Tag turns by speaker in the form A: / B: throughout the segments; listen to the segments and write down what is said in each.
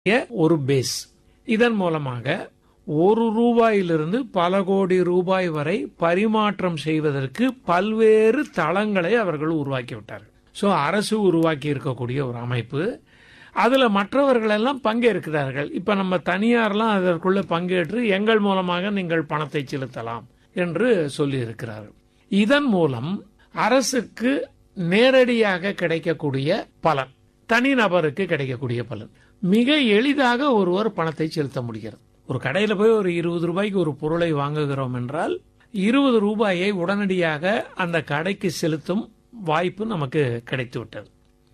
A: ஒரு பேஸ் இதன் மூலமாக ஒரு ரூபாயிலிருந்து பல கோடி ரூபாய் வரை பரிமாற்றம் செய்வதற்கு பல்வேறு தளங்களை அவர்கள் உருவாக்கி விட்டார்கள் சோ அரசு உருவாக்கி இருக்கக்கூடிய ஒரு அமைப்பு அதுல மற்றவர்கள் எல்லாம் பங்கேற்கிறார்கள் இப்ப நம்ம தனியார்லாம் அதற்குள்ள பங்கேற்று எங்கள் மூலமாக நீங்கள் பணத்தை செலுத்தலாம் என்று சொல்லி இருக்கிறார்கள் இதன் மூலம் அரசுக்கு நேரடியாக கிடைக்கக்கூடிய பலன் தனிநபருக்கு கிடைக்கக்கூடிய பலன் மிக எளிதாக ஒருவர் பணத்தை செலுத்த முடிகிறது ஒரு கடையில போய் ஒரு இருபது ரூபாய்க்கு ஒரு பொருளை வாங்குகிறோம் என்றால் இருபது ரூபாயை உடனடியாக அந்த கடைக்கு செலுத்தும் வாய்ப்பு நமக்கு கிடைத்து விட்டது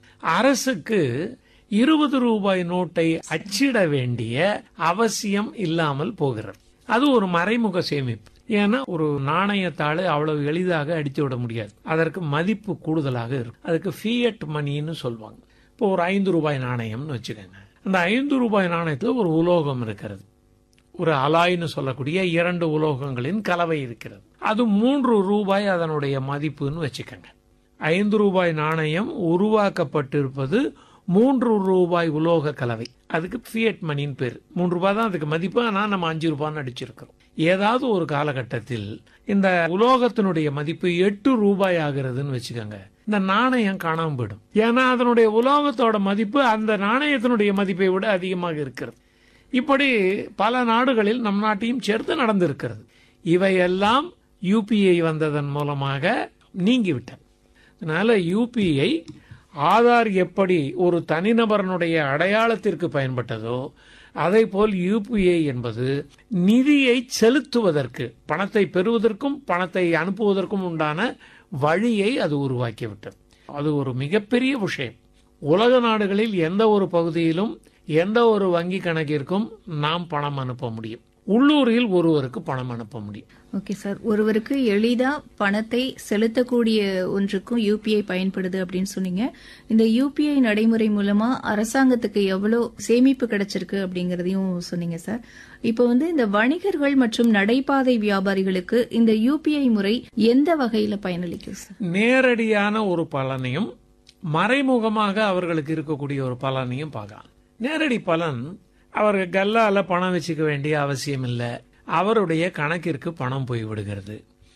A: அரசுக்கு இருபது ரூபாய் நோட்டை அச்சிட வேண்டிய அவசியம் இல்லாமல் போகிறது அது ஒரு மறைமுக சேமிப்பு ஏன்னா ஒரு நாணயத்தாளை அவ்வளவு எளிதாக அடித்து விட முடியாது அதற்கு மதிப்பு கூடுதலாக இருக்கும் அதுக்கு ஃபியட் மணின்னு சொல்லுவாங்க இப்போ ஒரு ஐந்து ரூபாய் நாணயம்னு வச்சுக்கோங்க அந்த ஐந்து ரூபாய் நாணயத்தில் ஒரு உலோகம் இருக்கிறது ஒரு அலாய்னு சொல்லக்கூடிய இரண்டு உலோகங்களின் கலவை இருக்கிறது அது மூன்று ரூபாய் அதனுடைய மதிப்புன்னு வச்சுக்கோங்க ஐந்து ரூபாய் நாணயம் உருவாக்கப்பட்டிருப்பது மூன்று ரூபாய் உலோக கலவை அதுக்கு ஃபியட் மணின்னு பேர் மூன்று ரூபாய் தான் அதுக்கு மதிப்பு ஆனால் நம்ம அஞ்சு ரூபான்னு அடிச்சிருக்கிறோம் ஏதாவது ஒரு காலகட்டத்தில் இந்த உலோகத்தினுடைய மதிப்பு எட்டு ரூபாய் ஆகிறதுன்னு வச்சுக்கோங்க இந்த நாணயம் காணாம போயிடும் ஏன்னா அதனுடைய உலோகத்தோட மதிப்பு அந்த நாணயத்தினுடைய மதிப்பை விட அதிகமாக இருக்கிறது இப்படி பல நாடுகளில் நம் நாட்டையும் சேர்த்து நடந்திருக்கிறது இவையெல்லாம் யூபிஐ வந்ததன் மூலமாக நீங்கிவிட்டது அதனால யூபிஐ ஆதார் எப்படி ஒரு தனிநபரனுடைய அடையாளத்திற்கு பயன்பட்டதோ அதே போல் யூபிஐ என்பது நிதியை செலுத்துவதற்கு பணத்தை பெறுவதற்கும் பணத்தை அனுப்புவதற்கும் உண்டான வழியை அது உருவாக்கிவிட்டது அது ஒரு மிகப்பெரிய விஷயம் உலக நாடுகளில் எந்த ஒரு பகுதியிலும் எந்த ஒரு வங்கி கணக்கிற்கும் நாம் பணம் அனுப்ப முடியும் உள்ளூரில் ஒருவருக்கு பணம் அனுப்ப முடியும்
B: ஓகே சார் ஒருவருக்கு எளிதா பணத்தை செலுத்தக்கூடிய ஒன்றுக்கும் யூபிஐ பயன்படுது அப்படின்னு சொன்னீங்க இந்த யூபிஐ நடைமுறை மூலமா அரசாங்கத்துக்கு எவ்வளவு சேமிப்பு கிடைச்சிருக்கு அப்படிங்கறதையும் சொன்னீங்க சார் இப்போ வந்து இந்த வணிகர்கள் மற்றும் நடைபாதை வியாபாரிகளுக்கு இந்த யூபிஐ முறை எந்த வகையில பயனளிக்கும் சார்
A: நேரடியான ஒரு பலனையும் மறைமுகமாக அவர்களுக்கு இருக்கக்கூடிய ஒரு பலனையும் பார்க்கலாம் நேரடி பலன் அவர்கள் கல்லால பணம் வச்சுக்க வேண்டிய அவசியம் இல்லை அவருடைய கணக்கிற்கு பணம் போய் விடுகிறது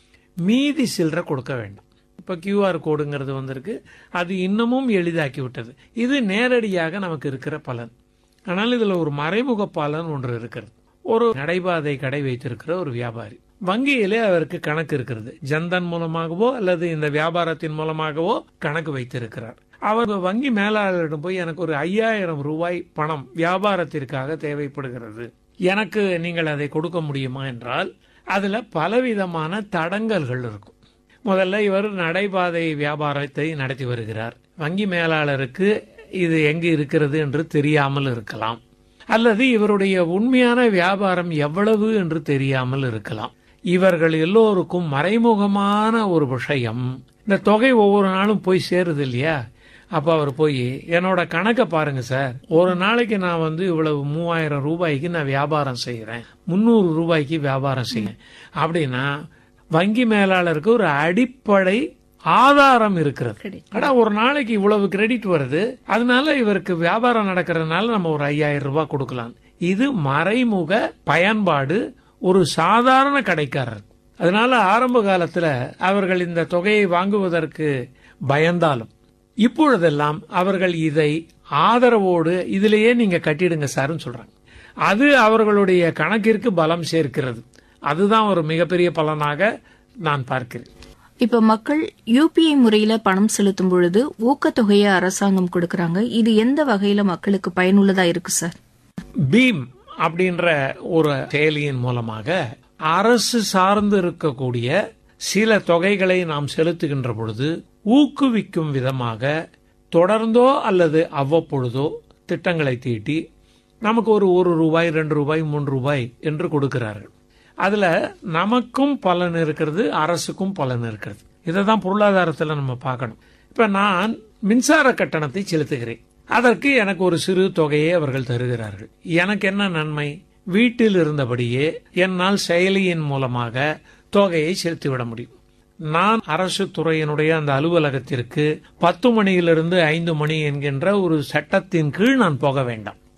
A: மீதி சில்லறை கொடுக்க வேண்டாம் இப்ப கியூஆர் கோடுங்கிறது வந்திருக்கு அது இன்னமும் எளிதாக்கி விட்டது இது நேரடியாக நமக்கு இருக்கிற பலன் ஆனால் இதுல ஒரு மறைமுக பலன் ஒன்று இருக்கிறது ஒரு நடைபாதை கடை வைத்திருக்கிற ஒரு வியாபாரி வங்கியிலே அவருக்கு கணக்கு இருக்கிறது ஜன்தன் மூலமாகவோ அல்லது இந்த வியாபாரத்தின் மூலமாகவோ கணக்கு வைத்திருக்கிறார் அவர் வங்கி மேலாளரிடம் போய் எனக்கு ஒரு ஐயாயிரம் ரூபாய் பணம் வியாபாரத்திற்காக தேவைப்படுகிறது எனக்கு நீங்கள் அதை கொடுக்க முடியுமா என்றால் அதுல பலவிதமான தடங்கல்கள் இருக்கும் முதல்ல இவர் நடைபாதை வியாபாரத்தை நடத்தி வருகிறார் வங்கி மேலாளருக்கு இது எங்கு இருக்கிறது என்று தெரியாமல் இருக்கலாம் அல்லது இவருடைய உண்மையான வியாபாரம் எவ்வளவு என்று தெரியாமல் இருக்கலாம் இவர்கள் எல்லோருக்கும் மறைமுகமான ஒரு விஷயம் இந்த தொகை ஒவ்வொரு நாளும் போய் சேருது இல்லையா அப்ப அவர் போய் என்னோட கணக்கை பாருங்க சார் ஒரு நாளைக்கு நான் வந்து இவ்வளவு மூவாயிரம் ரூபாய்க்கு நான் வியாபாரம் செய்யறேன் முன்னூறு ரூபாய்க்கு வியாபாரம் செய்யறேன் அப்படின்னா வங்கி மேலாளருக்கு ஒரு அடிப்படை ஆதாரம் இருக்கிறது ஆனா ஒரு நாளைக்கு இவ்வளவு கிரெடிட் வருது அதனால இவருக்கு வியாபாரம் நடக்கிறதுனால நம்ம ஒரு ஐயாயிரம் ரூபாய் கொடுக்கலாம் இது மறைமுக பயன்பாடு ஒரு சாதாரண கடைக்காரர் அதனால ஆரம்ப காலத்துல அவர்கள் இந்த தொகையை வாங்குவதற்கு பயந்தாலும் இப்பொழுதெல்லாம் அவர்கள் இதை ஆதரவோடு இதிலேயே நீங்க கட்டிடுங்க சார்னு சொல்றாங்க அது அவர்களுடைய கணக்கிற்கு பலம் சேர்க்கிறது அதுதான் ஒரு மிகப்பெரிய பலனாக நான் பார்க்கிறேன்
B: இப்ப மக்கள் யூபிஐ முறையில பணம் செலுத்தும் பொழுது ஊக்கத்தொகையை அரசாங்கம் கொடுக்கறாங்க இது எந்த வகையில மக்களுக்கு பயனுள்ளதா இருக்கு சார்
A: பீம் அப்படின்ற ஒரு செயலியின் மூலமாக அரசு சார்ந்து இருக்கக்கூடிய சில தொகைகளை நாம் செலுத்துகின்ற பொழுது ஊக்குவிக்கும் விதமாக தொடர்ந்தோ அல்லது அவ்வப்பொழுதோ திட்டங்களை தீட்டி நமக்கு ஒரு ஒரு ரூபாய் ரெண்டு ரூபாய் மூன்று ரூபாய் என்று கொடுக்கிறார்கள் அதுல நமக்கும் பலன் இருக்கிறது அரசுக்கும் பலன் இருக்கிறது இதை தான் பொருளாதாரத்தில் நம்ம பார்க்கணும் இப்ப நான் மின்சார கட்டணத்தை செலுத்துகிறேன் அதற்கு எனக்கு ஒரு சிறு தொகையை அவர்கள் தருகிறார்கள் எனக்கு என்ன நன்மை வீட்டில் இருந்தபடியே என்னால் செயலியின் மூலமாக தொகையை செலுத்திவிட முடியும் நான் அரசு துறையினுடைய அந்த அலுவலகத்திற்கு பத்து மணியிலிருந்து ஐந்து மணி என்கின்ற ஒரு சட்டத்தின் கீழ் நான் போக வேண்டாம்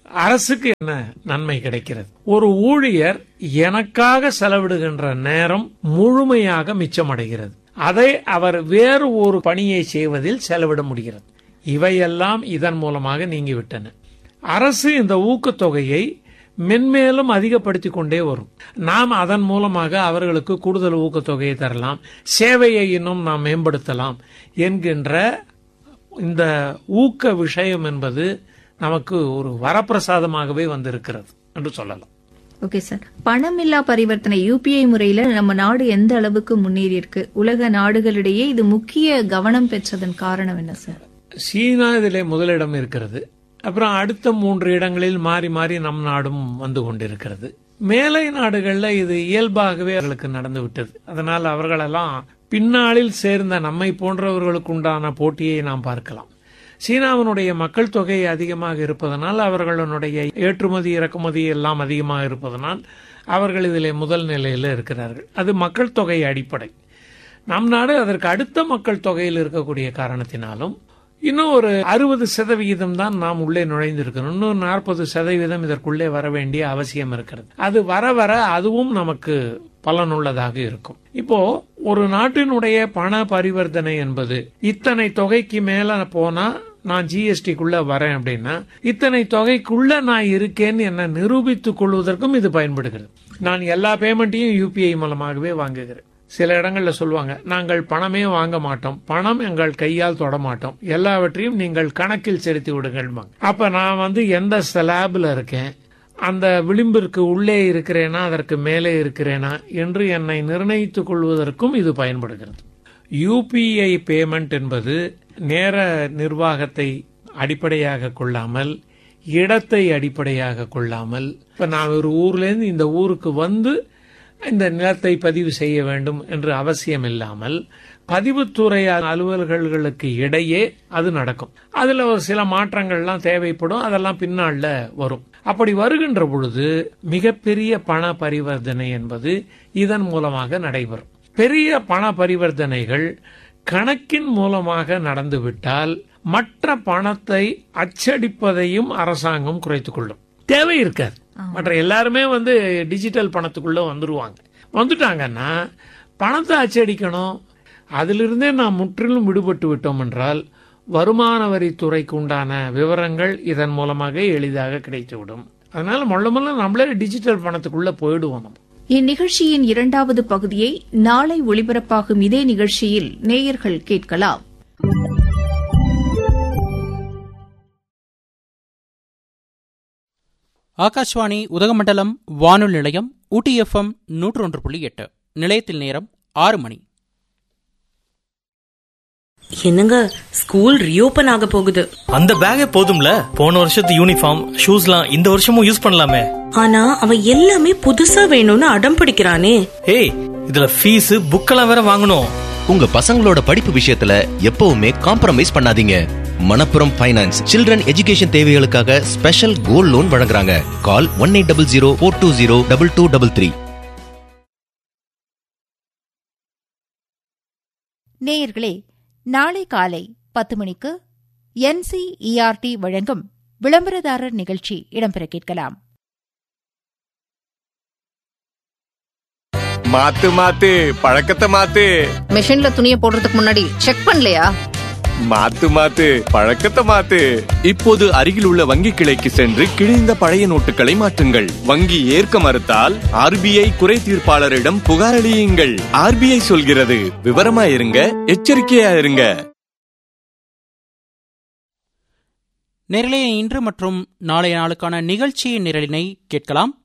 A: அரசுக்கு என்ன நன்மை கிடைக்கிறது ஒரு ஊழியர் எனக்காக செலவிடுகின்ற நேரம் முழுமையாக மிச்சமடைகிறது அதை அவர் வேறு ஒரு பணியை செய்வதில் செலவிட முடிகிறது இவையெல்லாம் இதன் மூலமாக நீங்கிவிட்டன அரசு இந்த ஊக்கத்தொகையை மென்மேலும் அதிகப்படுத்தி கொண்டே வரும் நாம் அதன் மூலமாக அவர்களுக்கு கூடுதல் ஊக்கத்தொகையை தரலாம் சேவையை இன்னும் நாம் மேம்படுத்தலாம் என்கின்ற இந்த ஊக்க விஷயம் என்பது நமக்கு ஒரு வரப்பிரசாதமாகவே வந்திருக்கிறது என்று சொல்லலாம்
B: ஓகே சார் பணமில்லா பரிவர்த்தனை யூபிஐ முறையில நம்ம நாடு எந்த அளவுக்கு முன்னேறி இருக்கு உலக நாடுகளிடையே இது முக்கிய கவனம் பெற்றதன் காரணம் என்ன சார்
A: சீனா இதிலே முதலிடம் இருக்கிறது அப்புறம் அடுத்த மூன்று இடங்களில் மாறி மாறி நம் நாடும் வந்து கொண்டிருக்கிறது மேலை நாடுகள்ல இது இயல்பாகவே அவர்களுக்கு நடந்து விட்டது அதனால் அவர்களெல்லாம் பின்னாளில் சேர்ந்த நம்மை போன்றவர்களுக்கு உண்டான போட்டியை நாம் பார்க்கலாம் சீனாவினுடைய மக்கள் தொகை அதிகமாக இருப்பதனால் அவர்களுடைய ஏற்றுமதி இறக்குமதி எல்லாம் அதிகமாக இருப்பதனால் அவர்கள் இதிலே முதல் நிலையில் இருக்கிறார்கள் அது மக்கள் தொகை அடிப்படை நம் நாடு அதற்கு அடுத்த மக்கள் தொகையில் இருக்கக்கூடிய காரணத்தினாலும் இன்னும் ஒரு அறுபது சதவிகிதம் தான் நாம் உள்ளே நுழைந்திருக்கணும் இன்னும் நாற்பது சதவீதம் இதற்குள்ளே வர வேண்டிய அவசியம் இருக்கிறது அது வர வர அதுவும் நமக்கு பலனுள்ளதாக இருக்கும் இப்போ ஒரு நாட்டினுடைய பண பரிவர்த்தனை என்பது இத்தனை தொகைக்கு மேல போனா நான் ஜிஎஸ்டிக்குள்ள வரேன் அப்படின்னா இத்தனை தொகைக்குள்ள நான் இருக்கேன்னு என்ன நிரூபித்துக் கொள்வதற்கும் இது பயன்படுகிறது நான் எல்லா பேமெண்ட்டையும் யூபிஐ மூலமாகவே வாங்குகிறேன் சில இடங்கள்ல சொல்லுவாங்க நாங்கள் பணமே வாங்க மாட்டோம் பணம் எங்கள் கையால் தொட மாட்டோம் எல்லாவற்றையும் நீங்கள் கணக்கில் செலுத்தி விடுங்கள் அப்ப நான் வந்து எந்த ஸ்லாப்ல இருக்கேன் அந்த விளிம்பிற்கு உள்ளே இருக்கிறேனா அதற்கு மேலே இருக்கிறேனா என்று என்னை நிர்ணயித்துக் கொள்வதற்கும் இது பயன்படுகிறது யூபிஐ பேமெண்ட் என்பது நேர நிர்வாகத்தை அடிப்படையாக கொள்ளாமல் இடத்தை அடிப்படையாக கொள்ளாமல் இப்ப நான் ஒரு ஊர்ல இருந்து இந்த ஊருக்கு வந்து இந்த நிலத்தை பதிவு செய்ய வேண்டும் என்று அவசியம் இல்லாமல் பதிவுத்துறை அலுவலர்களுக்கு இடையே அது நடக்கும் அதுல ஒரு சில மாற்றங்கள்லாம் தேவைப்படும் அதெல்லாம் பின்னால வரும் அப்படி வருகின்ற பொழுது மிகப்பெரிய பண பரிவர்த்தனை என்பது இதன் மூலமாக நடைபெறும் பெரிய பண பரிவர்த்தனைகள் கணக்கின் மூலமாக நடந்துவிட்டால் மற்ற பணத்தை அச்சடிப்பதையும் அரசாங்கம் குறைத்துக் கொள்ளும் தேவை இருக்காது மற்ற எல்லாருமே வந்து டிஜிட்டல் பணத்துக்குள்ள வந்துருவாங்க வந்துட்டாங்கன்னா பணத்தை அச்சடிக்கணும் அதிலிருந்தே நாம் முற்றிலும் விடுபட்டு விட்டோம் என்றால் வருமான வரித்துறைக்கு உண்டான விவரங்கள் இதன் மூலமாக எளிதாக கிடைத்துவிடும் அதனால மொள்ள மொள்ள நம்மளே டிஜிட்டல் பணத்துக்குள்ள போயிடுவோம் நம்ம
B: இந்நிகழ்ச்சியின் இரண்டாவது பகுதியை நாளை ஒளிபரப்பாகும் இதே நிகழ்ச்சியில் நேயர்கள் கேட்கலாம்
C: ஆகாஷ்வாணி உதகமண்டலம் வானொலி நிலையம் ஊட்டி எஃப்எம் நூற்று ஒன்று புள்ளி எட்டு நிலையத்தில் நேரம் ஆறு மணி
D: என்னங்க ஸ்கூல் ரீஓபன் ஆக போகுது
E: அந்த பேக்கே போதும்ல போன வருஷத்து யூனிஃபார்ம் ஷூஸ்லாம் இந்த வருஷமும் யூஸ் பண்ணலாமே
D: ஆனா அவன் எல்லாமே புதுசா வேணும்னு அடம் பிடிக்கிறானே
E: ஏய் இதுல ஃபீஸ் புக்கெல்லாம் வேற வாங்கணும்
F: உங்க பசங்களோட படிப்பு விஷயத்துல எப்பவுமே காம்ப்ரமைஸ் பண்ணாதீங்க மணப்புரம் ஃபைனான்ஸ் சில்ட்ரன் எஜுகேஷன் தேவைகளுக்காக ஸ்பெஷல் கோல்ட் லோன் வழங்குறாங்க call one eight double zero four two zero double two double three
G: நேயர்களே நாளை காலை பத்து மணிக்கு என்சிஇஆர்டி வழங்கும் விளம்பரதாரர் நிகழ்ச்சி இடம்பெற கேட்கலாம்
H: மாத்து மாத்து பழக்கத்தை மாத்து
I: மிஷின்ல துணியை போடுறதுக்கு முன்னாடி செக் பண்ணலையா
H: மாத்து மாத்து பழக்கத்தை மாத்து இப்போது அருகில் உள்ள வங்கி கிளைக்கு சென்று கிழிந்த பழைய நோட்டுகளை மாற்றுங்கள் வங்கி ஏற்க மறுத்தால் ஆர்பிஐ குறை தீர்ப்பாளரிடம் புகார் அளியுங்கள் ஆர்பிஐ சொல்கிறது விவரமா இருங்க எச்சரிக்கையா இருங்க
C: நேரலே இன்று மற்றும் நாளைய நாளுக்கான நிகழ்ச்சியின் நிரலினை கேட்கலாம்